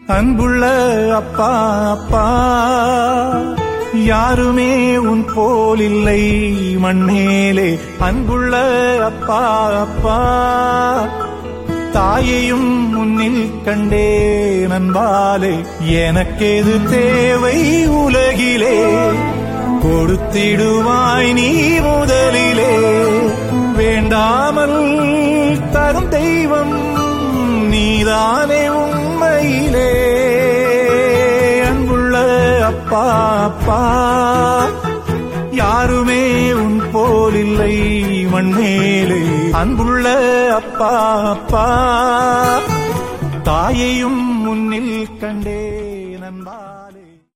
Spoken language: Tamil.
அன்புள்ள அப்பா அப்பா யாருமே உன் போல் இல்லை மண்ணேலே அன்புள்ள அப்பா அப்பா தாயையும் முன்னில் கண்டே நண்பாலே எனக்கேது தேவை உலகிலே கொடுத்திடுவாய் நீ முதலிலே வேண்டாமல் தரும் தெய்வம் நீதானே உண்மையிலே அன்புள்ள அப்பா அப்பா யாருமே உன் போல் இல்லை மண்ணேலே அன்புள்ள அப்பா அப்பா தாயையும் முன்னில் கண்டே